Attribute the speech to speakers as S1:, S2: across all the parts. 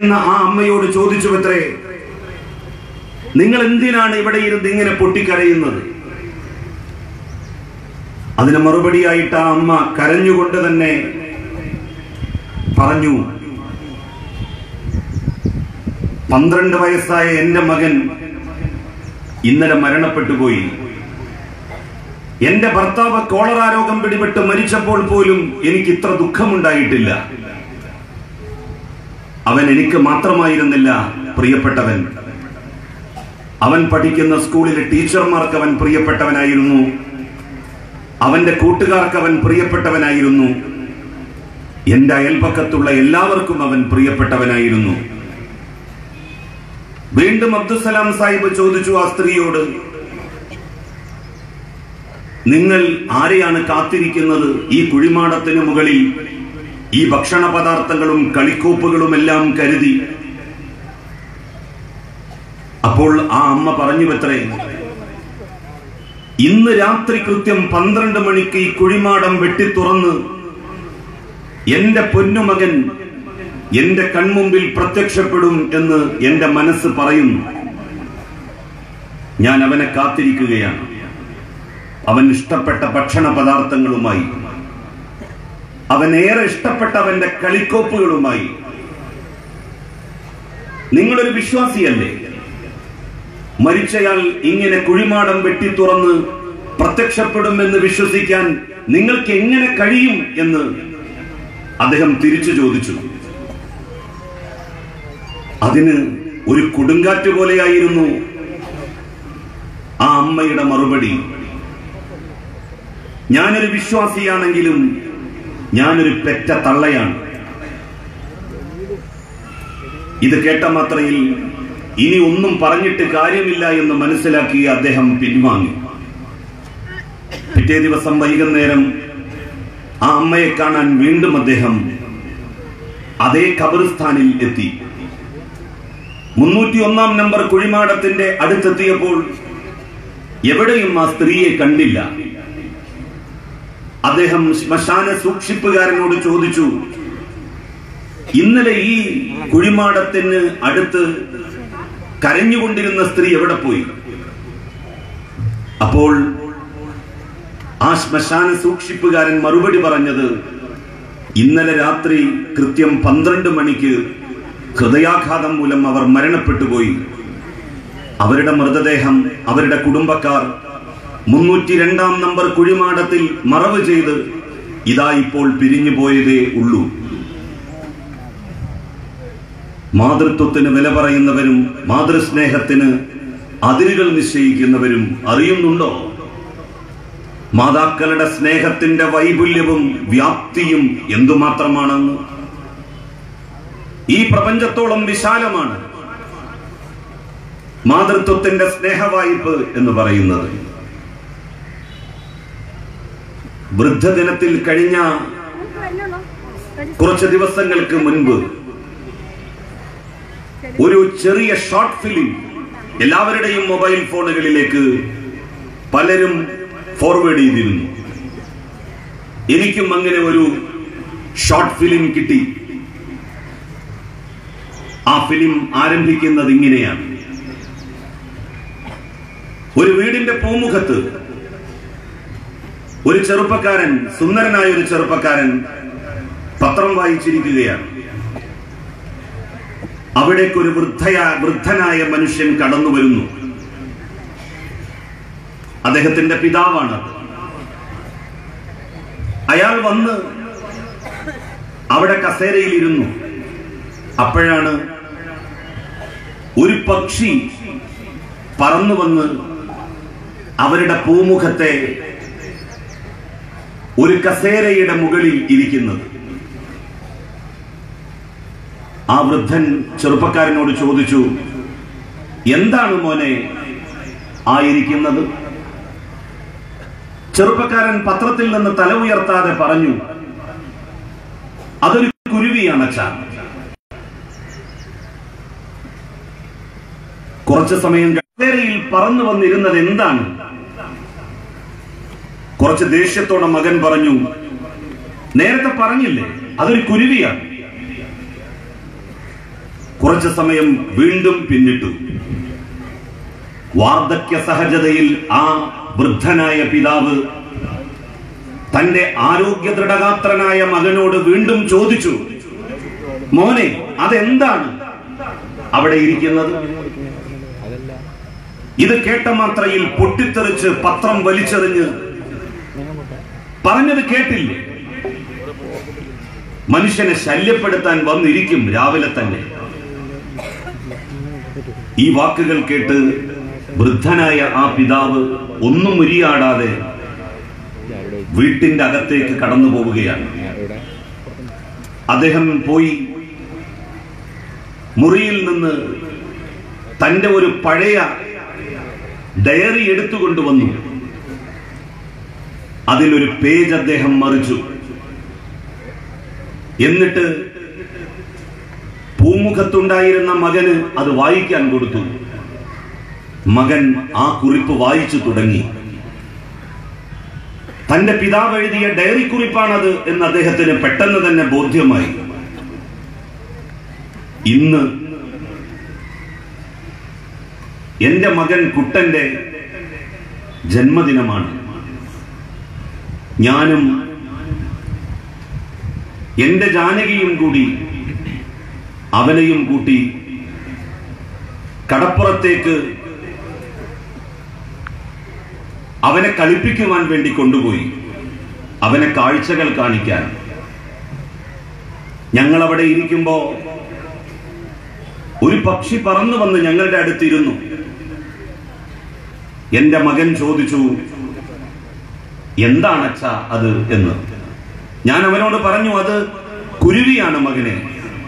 S1: എന്ന ആ അമ്മയോട് ചോദിച്ചു അത്രേ നിങ്ങൾ എന്തിനാണ് ഇവിടെ ഇരുന്ന് ഇങ്ങനെ പൊട്ടിക്കരയുന്നത് അതിന് മറുപടിയായിട്ട് ആ അമ്മ കരഞ്ഞുകൊണ്ട് തന്നെ പറഞ്ഞു പന്ത്രണ്ട് വയസ്സായ എന്റെ മകൻ ഇന്നലെ മരണപ്പെട്ടു പോയി എന്റെ ഭർത്താവ് കോളറ രോഗം പിടിപെട്ട് മരിച്ചപ്പോൾ പോലും എനിക്ക് ഇത്ര ദുഃഖമുണ്ടായിട്ടില്ല അവൻ എനിക്ക് മാത്രമായിരുന്നില്ല പ്രിയപ്പെട്ടവൻ അവൻ പഠിക്കുന്ന സ്കൂളിലെ ടീച്ചർമാർക്ക് അവൻ പ്രിയപ്പെട്ടവനായിരുന്നു അവന്റെ കൂട്ടുകാർക്ക് അവൻ പ്രിയപ്പെട്ടവനായിരുന്നു എന്റെ അയൽപക്കത്തുള്ള എല്ലാവർക്കും അവൻ പ്രിയപ്പെട്ടവനായിരുന്നു വീണ്ടും അബ്ദുസലാം സാഹിബ് ചോദിച്ചു ആ സ്ത്രീയോട് നിങ്ങൾ ആരെയാണ് കാത്തിരിക്കുന്നത് ഈ കുഴിമാടത്തിന് മുകളിൽ ഈ ഭക്ഷണ പദാർത്ഥങ്ങളും കളിക്കോപ്പുകളും എല്ലാം കരുതി അപ്പോൾ ആ അമ്മ പറഞ്ഞു പത്രേ ഇന്ന് രാത്രി കൃത്യം പന്ത്രണ്ട് മണിക്ക് ഈ കുഴിമാടം വെട്ടി തുറന്ന് എന്റെ പൊന്നുമകൻ എന്റെ കൺമുമ്പിൽ പ്രത്യക്ഷപ്പെടും എന്ന് എന്റെ മനസ്സ് പറയുന്നു ഞാൻ അവനെ കാത്തിരിക്കുകയാണ് അവൻ ഇഷ്ടപ്പെട്ട ഭക്ഷണ പദാർത്ഥങ്ങളുമായി അവൻ ഏറെ ഇഷ്ടപ്പെട്ട അവന്റെ കളിക്കോപ്പുകളുമായി നിങ്ങളൊരു വിശ്വാസിയല്ലേ മരിച്ചയാൾ ഇങ്ങനെ കുഴിമാടം വെട്ടി തുറന്ന് പ്രത്യക്ഷപ്പെടുമെന്ന് വിശ്വസിക്കാൻ നിങ്ങൾക്ക് എങ്ങനെ കഴിയും എന്ന് അദ്ദേഹം തിരിച്ചു ചോദിച്ചു അതിന് ഒരു കൊടുങ്കാറ്റ് പോലെയായിരുന്നു ആ അമ്മയുടെ മറുപടി ഞാനൊരു വിശ്വാസിയാണെങ്കിലും ഞാനൊരു പെറ്റ തള്ളയാണ് ഇത് കേട്ട മാത്രയിൽ ഇനി ഒന്നും പറഞ്ഞിട്ട് കാര്യമില്ല എന്ന് മനസ്സിലാക്കി അദ്ദേഹം പിൻവാങ്ങി പിറ്റേ ദിവസം വൈകുന്നേരം ആ അമ്മയെ കാണാൻ വീണ്ടും അദ്ദേഹം അതേ ഖബറിസ്ഥാനിൽ എത്തി മുന്നൂറ്റി ഒന്നാം നമ്പർ കുഴിമാടത്തിന്റെ അടുത്തെത്തിയപ്പോൾ എവിടെയും ആ സ്ത്രീയെ കണ്ടില്ല അദ്ദേഹം ശ്മശാന സൂക്ഷിപ്പുകാരനോട് ചോദിച്ചു ഇന്നലെ ഈ കുഴിമാടത്തിന് അടുത്ത് കരഞ്ഞുകൊണ്ടിരുന്ന സ്ത്രീ എവിടെ പോയി അപ്പോൾ ആ ശ്മശാന സൂക്ഷിപ്പുകാരൻ മറുപടി പറഞ്ഞത് ഇന്നലെ രാത്രി കൃത്യം പന്ത്രണ്ട് മണിക്ക് ഹൃദയാഘാതം മൂലം അവർ മരണപ്പെട്ടു പോയി അവരുടെ മൃതദേഹം അവരുടെ കുടുംബക്കാർ മുന്നൂറ്റി രണ്ടാം നമ്പർ കുഴിമാടത്തിൽ മറവ് ചെയ്ത് ഇതാ ഇപ്പോൾ പിരിഞ്ഞു പോയതേ ഉള്ളൂ മാതൃത്വത്തിന് വില പറയുന്നവരും മാതൃസ്നേഹത്തിന് അതിരുകൾ നിശ്ചയിക്കുന്നവരും അറിയുന്നുണ്ടോ മാതാക്കളുടെ സ്നേഹത്തിന്റെ വൈപുല്യവും വ്യാപ്തിയും എന്തുമാത്രമാണെന്ന് ഈ പ്രപഞ്ചത്തോളം വിശാലമാണ് മാതൃത്വത്തിന്റെ സ്നേഹവായ്പ് എന്ന് പറയുന്നത് വൃദ്ധദിനത്തിൽ കഴിഞ്ഞ കുറച്ച് ദിവസങ്ങൾക്ക് മുൻപ് ഒരു ചെറിയ ഷോർട്ട് ഫിലിം എല്ലാവരുടെയും മൊബൈൽ ഫോണുകളിലേക്ക് പലരും ഫോർവേഡ് ചെയ്തിരുന്നു എനിക്കും അങ്ങനെ ഒരു ഷോർട്ട് ഫിലിം കിട്ടി ആ ഫിലിം ആരംഭിക്കുന്നത് ഇങ്ങനെയാണ് ഒരു വീടിന്റെ പൂമുഖത്ത് ഒരു ചെറുപ്പക്കാരൻ സുന്ദരനായ ഒരു ചെറുപ്പക്കാരൻ പത്രം വായിച്ചിരിക്കുകയാണ് അവിടേക്ക് ഒരു വൃദ്ധയ വൃദ്ധനായ മനുഷ്യൻ കടന്നു വരുന്നു അദ്ദേഹത്തിന്റെ പിതാവാണ് അയാൾ വന്ന് അവിടെ കസേരയിൽ ഇരുന്നു അപ്പോഴാണ് ഒരു പക്ഷി പറന്നു വന്ന് അവരുടെ പൂമുഖത്തെ ഒരു കസേരയുടെ മുകളിൽ ഇരിക്കുന്നത് ആ വൃദ്ധൻ ചെറുപ്പക്കാരനോട് ചോദിച്ചു എന്താണ് മോനെ ആയിരിക്കുന്നത് ചെറുപ്പക്കാരൻ പത്രത്തിൽ നിന്ന് തല ഉയർത്താതെ പറഞ്ഞു അതൊരു കുരുവിയാണ് അച്ഛാ കുറച്ചു സമയം കസേരയിൽ പറന്നു വന്നിരുന്നത് എന്താണ് കുറച്ച് ദേഷ്യത്തോടെ മകൻ പറഞ്ഞു നേരത്തെ പറഞ്ഞില്ലേ അതൊരു കുരുവിയാണ് കുറച്ചു സമയം വീണ്ടും പിന്നിട്ടു വാർദ്ധക്യ സഹജതയിൽ ആ വൃദ്ധനായ പിതാവ് തന്റെ ആരോഗ്യ ദൃഢഗാത്രനായ മകനോട് വീണ്ടും ചോദിച്ചു മോനെ അതെന്താണ് അവിടെ ഇരിക്കുന്നത് ഇത് കേട്ട മാത്രയിൽ പൊട്ടിത്തെറിച്ച് പത്രം വലിച്ചെറിഞ്ഞ് പറഞ്ഞത് കേട്ടില്ലേ മനുഷ്യനെ ശല്യപ്പെടുത്താൻ വന്നിരിക്കും രാവിലെ തന്നെ ഈ വാക്കുകൾ കേട്ട് വൃദ്ധനായ ആ പിതാവ് ഒന്നും മുരിയാടാതെ വീട്ടിന്റെ അകത്തേക്ക് കടന്നു പോവുകയാണ് അദ്ദേഹം പോയി മുറിയിൽ നിന്ന് തന്റെ ഒരു പഴയ ഡയറി എടുത്തുകൊണ്ടുവന്നു അതിലൊരു പേജ് അദ്ദേഹം മറിച്ചു എന്നിട്ട് പൂമുഖത്തുണ്ടായിരുന്ന മകന് അത് വായിക്കാൻ കൊടുത്തു മകൻ ആ കുറിപ്പ് വായിച്ചു തുടങ്ങി തന്റെ പിതാവ് എഴുതിയ ഡയറി കുറിപ്പാണത് എന്ന് അദ്ദേഹത്തിന് പെട്ടെന്ന് തന്നെ ബോധ്യമായി ഇന്ന് എന്റെ മകൻ കുട്ടന്റെ ജന്മദിനമാണ് ഞാനും എന്റെ ജാനകിയും കൂടി അവനെയും കൂട്ടി കടപ്പുറത്തേക്ക് അവനെ കളിപ്പിക്കുവാൻ വേണ്ടി കൊണ്ടുപോയി അവനെ കാഴ്ചകൾ കാണിക്കാൻ ഞങ്ങൾ അവിടെ ഇരിക്കുമ്പോ ഒരു പക്ഷി പറന്നു വന്ന് ഞങ്ങളുടെ അടുത്തിരുന്നു എന്റെ മകൻ ചോദിച്ചു എന്താണ് അച്ഛ അത് എന്ന് ഞാൻ അവനോട് പറഞ്ഞു അത് കുരുവിയാണ് മകനെ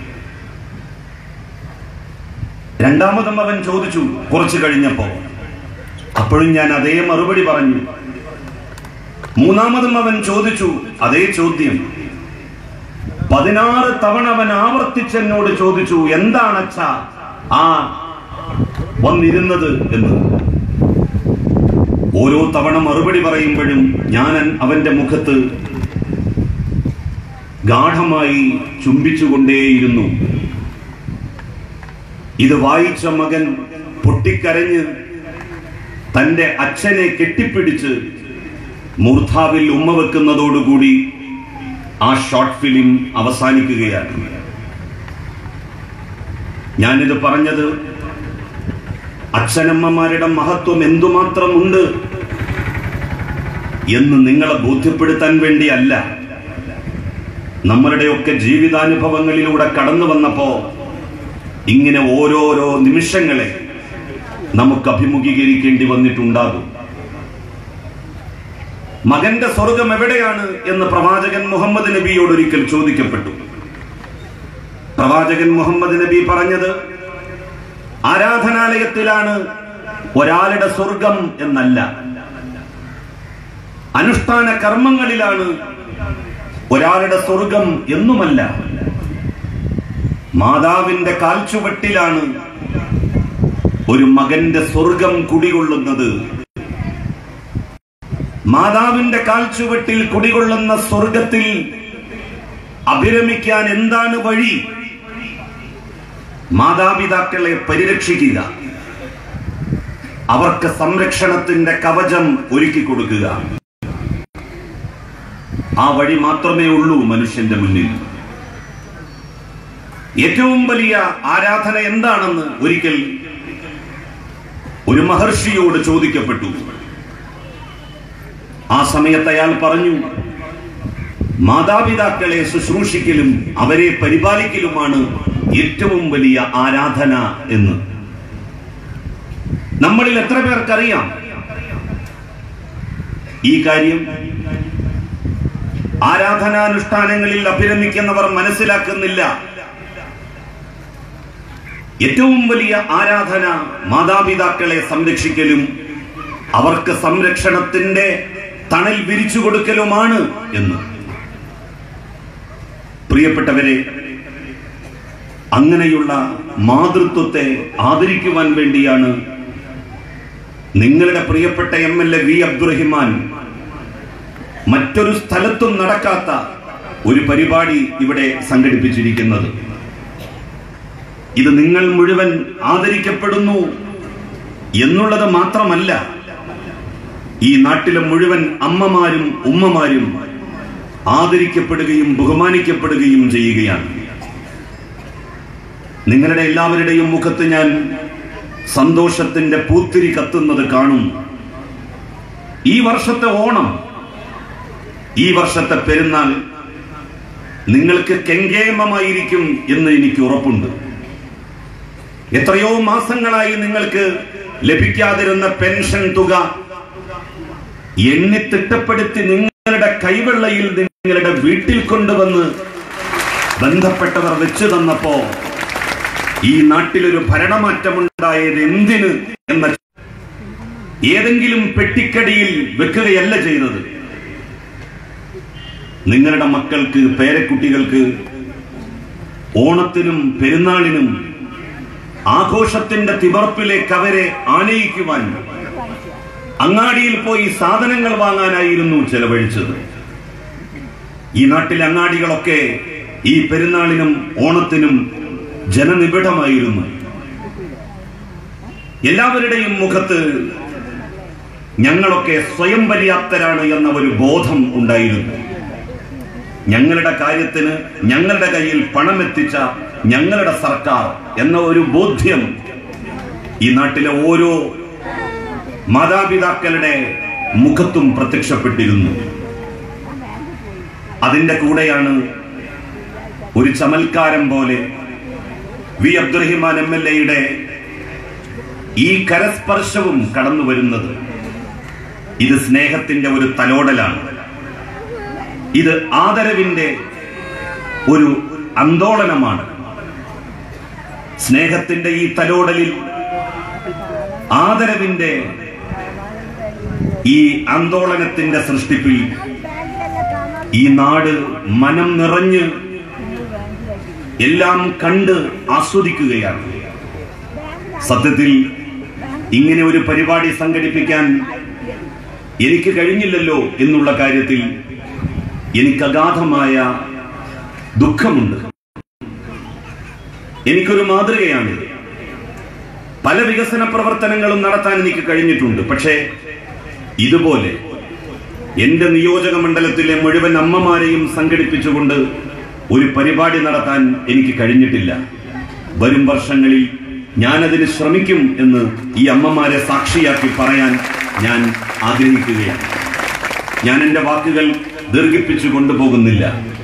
S1: രണ്ടാമതും അവൻ ചോദിച്ചു കുറച്ചു കഴിഞ്ഞപ്പോ അപ്പോഴും ഞാൻ അതേ മറുപടി പറഞ്ഞു മൂന്നാമതും അവൻ ചോദിച്ചു അതേ ചോദ്യം പതിനാറ് തവണ അവൻ ആവർത്തിച്ചെന്നോട് ചോദിച്ചു എന്താണ് അച്ഛ ആ വന്നിരുന്നത് എന്ന് ഓരോ തവണ മറുപടി പറയുമ്പോഴും ഞാൻ അവന്റെ മുഖത്ത് ഗാഠമായി ചുംബിച്ചുകൊണ്ടേയിരുന്നു ഇത് വായിച്ച മകൻ പൊട്ടിക്കരഞ്ഞ് തന്റെ അച്ഛനെ കെട്ടിപ്പിടിച്ച് മൂർധാവിൽ ഉമ്മ വെക്കുന്നതോടുകൂടി ആ ഷോർട്ട് ഫിലിം അവസാനിക്കുകയാണ് ഞാനിത് പറഞ്ഞത് അച്ഛനമ്മമാരുടെ മഹത്വം എന്തുമാത്രം ഉണ്ട് എന്ന് നിങ്ങളെ ബോധ്യപ്പെടുത്താൻ വേണ്ടിയല്ല നമ്മളുടെയൊക്കെ ജീവിതാനുഭവങ്ങളിലൂടെ കടന്നു വന്നപ്പോ ഇങ്ങനെ ഓരോരോ നിമിഷങ്ങളെ നമുക്ക് അഭിമുഖീകരിക്കേണ്ടി വന്നിട്ടുണ്ടാകും മകന്റെ സ്വർഗം എവിടെയാണ് എന്ന് പ്രവാചകൻ മുഹമ്മദ് നബിയോട് ഒരിക്കൽ ചോദിക്കപ്പെട്ടു പ്രവാചകൻ മുഹമ്മദ് നബി പറഞ്ഞത് ആരാധനാലയത്തിലാണ് ഒരാളുടെ സ്വർഗം എന്നല്ല അനുഷ്ഠാന കർമ്മങ്ങളിലാണ് ഒരാളുടെ സ്വർഗം എന്നുമല്ല മാതാവിന്റെ കാൽച്ചുവട്ടിലാണ് ഒരു മകന്റെ സ്വർഗം കുടികൊള്ളുന്നത് മാതാവിന്റെ കാൽച്ചുവട്ടിൽ കുടികൊള്ളുന്ന സ്വർഗത്തിൽ അഭിരമിക്കാൻ എന്താണ് വഴി മാതാപിതാക്കളെ പരിരക്ഷിക്കുക അവർക്ക് സംരക്ഷണത്തിന്റെ കവചം ഒരുക്കി കൊടുക്കുക ആ വഴി മാത്രമേ ഉള്ളൂ മനുഷ്യന്റെ മുന്നിൽ ഏറ്റവും വലിയ ആരാധന എന്താണെന്ന് ഒരിക്കൽ ഒരു മഹർഷിയോട് ചോദിക്കപ്പെട്ടു ആ സമയത്ത് അയാൾ പറഞ്ഞു മാതാപിതാക്കളെ ശുശ്രൂഷിക്കലും അവരെ പരിപാലിക്കലുമാണ് ഏറ്റവും വലിയ ആരാധന എന്ന് നമ്മളിൽ എത്ര പേർക്കറിയാം ഈ കാര്യം ആരാധനാനുഷ്ഠാനങ്ങളിൽ അഭിരമിക്കുന്നവർ മനസ്സിലാക്കുന്നില്ല ഏറ്റവും വലിയ ആരാധന മാതാപിതാക്കളെ സംരക്ഷിക്കലും അവർക്ക് സംരക്ഷണത്തിന്റെ തണൽ വിരിച്ചു കൊടുക്കലുമാണ് എന്ന് പ്രിയപ്പെട്ടവരെ അങ്ങനെയുള്ള മാതൃത്വത്തെ ആദരിക്കുവാൻ വേണ്ടിയാണ് നിങ്ങളുടെ പ്രിയപ്പെട്ട M L A V Abdurahiman മറ്റൊരു സ്ഥലത്തും നടക്കാത്ത ഒരു പരിപാടി ഇവിടെ സംഘടിപ്പിച്ചിരിക്കുന്നത് ഇത് നിങ്ങൾ മുഴുവൻ ആദരിക്കപ്പെടുന്നു എന്നുള്ളത് മാത്രമല്ല ഈ നാട്ടിലെ മുഴുവൻ അമ്മമാരും ഉമ്മമാരും ആദരിക്കപ്പെടുകയും ബഹുമാനിക്കപ്പെടുകയും ചെയ്യുകയാണ് നിങ്ങളുടെ എല്ലാവരുടെയും മുഖത്ത് ഞാൻ സന്തോഷത്തിന്റെ പൂത്തിരി കത്തുന്നത് കാണും ഈ വർഷത്തെ ഓണം ഈ വർഷത്തെ പെരുന്നാൾ നിങ്ങൾക്ക് കെങ്കേമമായിരിക്കും എന്ന് എനിക്ക് ഉറപ്പുണ്ട് എത്രയോ മാസങ്ങളായി നിങ്ങൾക്ക് ലഭിക്കാതിരുന്ന പെൻഷൻ തുക എണ്ണി തിട്ടപ്പെടുത്തി നിങ്ങളുടെ കൈവെള്ളയിൽ നിങ്ങളുടെ വീട്ടിൽ കൊണ്ടുവന്ന് ബന്ധപ്പെട്ടവർ വെച്ചു തന്നപ്പോ ഈ നാട്ടിലൊരു ഭരണമാറ്റമുണ്ടായത് എന്തിന് എന്ന ഏതെങ്കിലും പെട്ടിക്കടിയിൽ വെക്കുകയല്ല ചെയ്തത് നിങ്ങളുടെ മക്കൾക്ക് പേരക്കുട്ടികൾക്ക് ഓണത്തിനും പെരുന്നാളിനും ആഘോഷത്തിന്റെ തിമർപ്പിലേക്ക് അവരെ ആനയിക്കുവാൻ അങ്ങാടിയിൽ പോയി സാധനങ്ങൾ വാങ്ങാനായിരുന്നു ചെലവഴിച്ചത് ഈ നാട്ടിലെ അങ്ങാടികളൊക്കെ ഈ പെരുന്നാളിനും ഓണത്തിനും ജനനിബിഡമായിരുന്നു എല്ലാവരുടെയും മുഖത്ത് ഞങ്ങളൊക്കെ സ്വയം പര്യാപ്തരാണ് എന്ന ഒരു ബോധം ഉണ്ടായിരുന്നു ഞങ്ങളുടെ കാര്യത്തിന് ഞങ്ങളുടെ കയ്യിൽ പണമെത്തിച്ച ഞങ്ങളുടെ സർക്കാർ എന്ന ഒരു ബോധ്യം ഈ നാട്ടിലെ ഓരോ മാതാപിതാക്കളുടെ മുഖത്തും പ്രത്യക്ഷപ്പെട്ടിരുന്നു അതിന്റെ കൂടെയാണ് ഒരു ചമൽക്കാരം പോലെ വി അബ്ദുറഹിമാൻ എം എൽ എയുടെ ഈ കരസ്പർശവും കടന്നു വരുന്നത് ഇത് സ്നേഹത്തിന്റെ ഒരു തലോടലാണ് ഇത് ആദരവിന്റെ ഒരു ആന്തോളനമാണ് സ്നേഹത്തിന്റെ ഈ തലോടലിൽ ആദരവിന്റെ ഈ ആന്തോളനത്തിന്റെ സൃഷ്ടിപ്പിൽ ഈ നാട് മനം നിറഞ്ഞ് എല്ലാം കണ്ട് ആസ്വദിക്കുകയാണ് സത്യത്തിൽ ഇങ്ങനെ ഒരു പരിപാടി സംഘടിപ്പിക്കാൻ എനിക്ക് കഴിഞ്ഞില്ലല്ലോ എന്നുള്ള കാര്യത്തിൽ എനിക്ക് അഗാധമായ ദുഃഖമുണ്ട് എനിക്കൊരു മാതൃകയാണ് പല വികസന പ്രവർത്തനങ്ങളും നടത്താൻ എനിക്ക് കഴിഞ്ഞിട്ടുണ്ട് പക്ഷേ ഇതുപോലെ എന്റെ നിയോജക മണ്ഡലത്തിലെ മുഴുവൻ അമ്മമാരെയും സംഘടിപ്പിച്ചുകൊണ്ട് ഒരു പരിപാടി നടത്താൻ എനിക്ക് കഴിഞ്ഞിട്ടില്ല വരും വർഷങ്ങളിൽ ഞാനതിന് ശ്രമിക്കും എന്ന് ഈ അമ്മമാരെ സാക്ഷിയാക്കി പറയാൻ ഞാൻ ആഗ്രഹിക്കുകയാണ് ഞാൻ എൻ്റെ വാക്കുകൾ ദീർഘിപ്പിച്ചു കൊണ്ടുപോകുന്നില്ല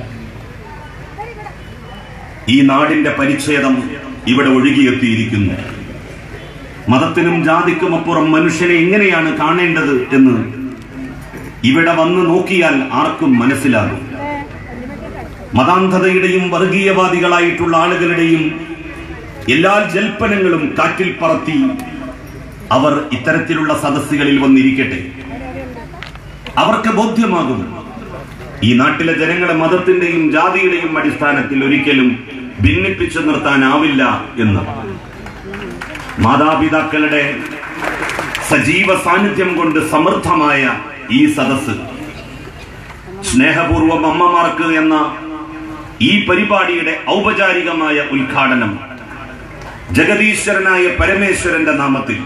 S1: ഈ നാടിന്റെ പരിച്ഛേദം ഇവിടെ ഒഴുകിയെത്തിയിരിക്കുന്നു മതത്തിനും ജാതിക്കും അപ്പുറം മനുഷ്യനെ എങ്ങനെയാണ് കാണേണ്ടത് എന്ന് ഇവിടെ വന്ന് നോക്കിയാൽ ആർക്കും മനസ്സിലാകും മതാന്ധതയുടെയും വർഗീയവാദികളായിട്ടുള്ള ആളുകളുടെയും എല്ലാ ജൽപ്പനങ്ങളും കാറ്റിൽ പറത്തി അവർ ഇത്തരത്തിലുള്ള സദസ്സുകളിൽ വന്നിരിക്കട്ടെ അവർക്ക് ബോധ്യമാകും ഈ നാട്ടിലെ ജനങ്ങളെ മതത്തിന്റെയും ജാതിയുടെയും അടിസ്ഥാനത്തിൽ ഒരിക്കലും ഭിന്നിപ്പിച്ചു നിർത്താനാവില്ല എന്ന് മാതാപിതാക്കളുടെ സജീവ സാന്നിധ്യം കൊണ്ട് സമൃദ്ധമായ ഈ സദസ്സ് സ്നേഹപൂർവം അമ്മമാർക്ക് എന്ന ഈ പരിപാടിയുടെ ഔപചാരികമായ ഉദ്ഘാടനം ജഗതീശ്വരനായ പരമേശ്വരന്റെ നാമത്തിൽ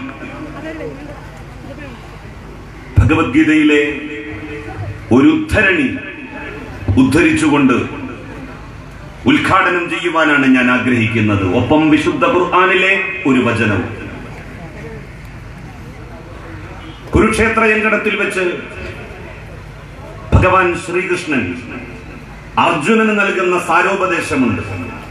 S1: ഭഗവത്ഗീതയിലെ ഒരു ഉദ്ധരണി ഉദ്ധരിച്ചുകൊണ്ട് ഉദ്ഘാടനം ചെയ്യുവാനാണ് ഞാൻ ആഗ്രഹിക്കുന്നത് ഒപ്പം വിശുദ്ധ ഖുർആാനിലെ ഒരു വചനം കുരുക്ഷേത്ര യങ്കടത്തിൽ വെച്ച് ഭഗവാൻ ശ്രീകൃഷ്ണൻ അർജുനന് നൽകുന്ന സാരോപദേശമുണ്ട്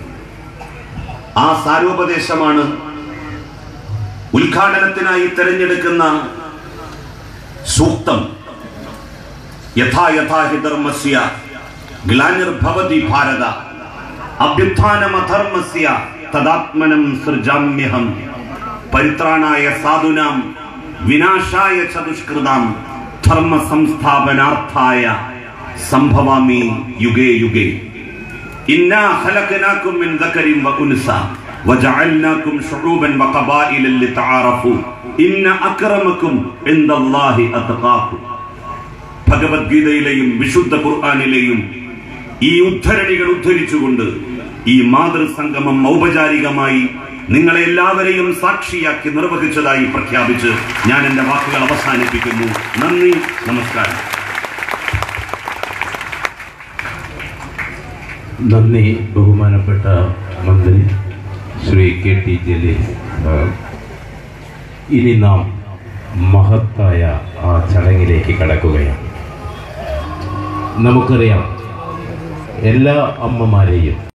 S1: ആ സാരോപദേശമാണ് ഉദ്ഘാടനത്തിനായി തിരഞ്ഞെടുക്കുന്ന സൂക്തം യഥാ യഥാ ഹി ധർമ്മസ്യ ഗ്ലാനിർഭവതി ഭാരത അഭ്യുത്ഥാനമധർമ്മസ്യ തദാത്മനം സൃജാമ്യഹം പരിത്രാണായ സാധുനാം വിനാശായ ചതുഷ്കൃതാം ധർമ്മ സംസ്ഥാപനാർത്ഥായ സംഭവാമി യുഗേ യുഗേ ഇന്നാ ഖലഖനാകും മിൻ ദക്കരിൻ വ ഉൻസ വജഅൽനാകും ശുഊബൻ വഖബായില ലിതആറഫു ഇന്ന അക്രമക്കും ഇൻദല്ലാഹി അത്ഖാകും ഭഗവത്ഗീതയിലെയും വിശുദ്ധ ഖുർആാനിലെയും ഈ ഉദ്ധരണികൾ ഉദ്ധരിച്ചുകൊണ്ട് ഈ മാതൃസംഗമം ഔപചാരികമായി നിങ്ങളെ എല്ലാവരെയും സാക്ഷിയാക്കി നിർവഹിച്ചതായി പ്രഖ്യാപിച്ച് ഞാൻ എന്റെ വാക്കുകൾ അവസാനിപ്പിക്കുന്നു നന്ദി നമസ്കാരം
S2: നന്ദി ബഹുമാനപ്പെട്ട മന്ത്രി ശ്രീ കെ ടി ജലീൽ ആ, ഇനി നാം മഹത്തായ ആ ചടങ്ങിലേക്ക് കടക്കുകയാണ് നമുക്കറിയാം എല്ലാ അമ്മമാരെയും